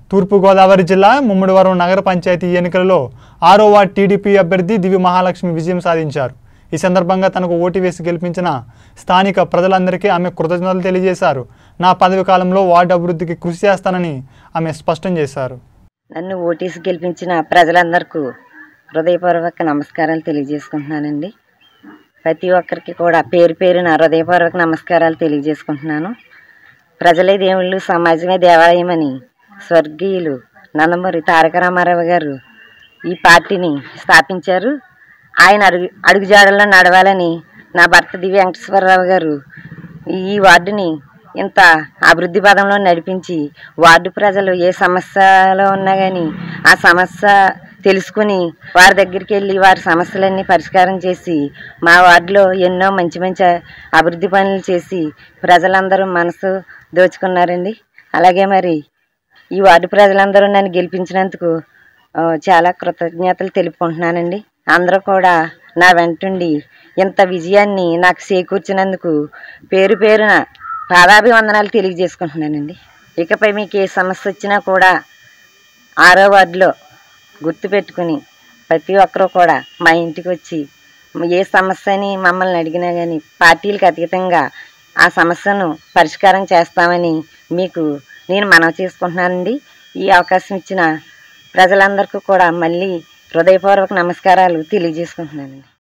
తూర్పుగోదావరి జిల్లా ముమ్మడివరం నగర పంచాయతీ ఎన్నికలలో ఆరో వార్డ్ టీడీపీ అభ్యర్థి దివి మహాలక్ష్మి విజయం సాధించారు ఈ సందర్భంగా తనకు ఓటు వేసి గెలిపించిన స్థానిక ప్రజలందరికీ ఆమె కృతజ్ఞతలు తెలియజేశారు నా పదవి కాలంలో వార్డు అభివృద్ధికి కృషి చేస్తానని ఆమె స్పష్టం చేశారు నన్ను ఓటీసీ గెలిపించిన ప్రజలందరికీ హృదయపూర్వక నమస్కారాలు తెలియజేసుకుంటున్నానండి ప్రతి ఒక్కరికి కూడా పేరు పేరున హృదయపూర్వక నమస్కారాలు తెలియజేసుకుంటున్నాను ప్రజలే దేవుళ్ళు సమాజమే దేవాలయం అని స్వర్గీయులు నందమూరి తారక రామారావు గారు ఈ పార్టీని స్థాపించారు ఆయన అడుగు అడుగుజాడల్లో నడవాలని నా భర్త దివ్య వెంకటేశ్వరరావు గారు ఈ వార్డుని ఇంత అభివృద్ధి పదంలో నడిపించి వార్డు ప్రజలు ఏ సమస్యలో ఉన్నా కానీ ఆ సమస్య తెలుసుకుని వారి దగ్గరికి వెళ్ళి వారి సమస్యలన్నీ పరిష్కారం చేసి మా వార్డులో ఎన్నో మంచి మంచి అభివృద్ధి పనులు చేసి ప్రజలందరూ మనసు దోచుకున్నారండి అలాగే మరి ఈ వార్డు ప్రజలందరూ నన్ను గెలిపించినందుకు ఆ, చాలా కృతజ్ఞతలు తెలుపుకుంటున్నానండి అందరూ కూడా నా వెంటుండి ఇంత విజయాన్ని నాకు చేకూర్చినందుకు పేరు పేరున పాదాభివందనాలు తెలియజేసుకుంటున్నానండి ఇకపై మీకు ఏ సమస్య వచ్చినా కూడా ఆరో వార్డులో గుర్తుపెట్టుకుని ప్రతి ఒక్కరూ కూడా మా ఇంటికి వచ్చి ఏ సమస్యని మమ్మల్ని అడిగినా కానీ పార్టీలకు అతీతంగా ఆ సమస్యను పరిష్కారం చేస్తామని మీకు నేను మనవి చేసుకుంటున్నానండి ఈ అవకాశం ఇచ్చిన ప్రజలందరికీ కూడా మళ్ళీ హృదయపూర్వక నమస్కారాలు తెలియజేసుకుంటున్నానండి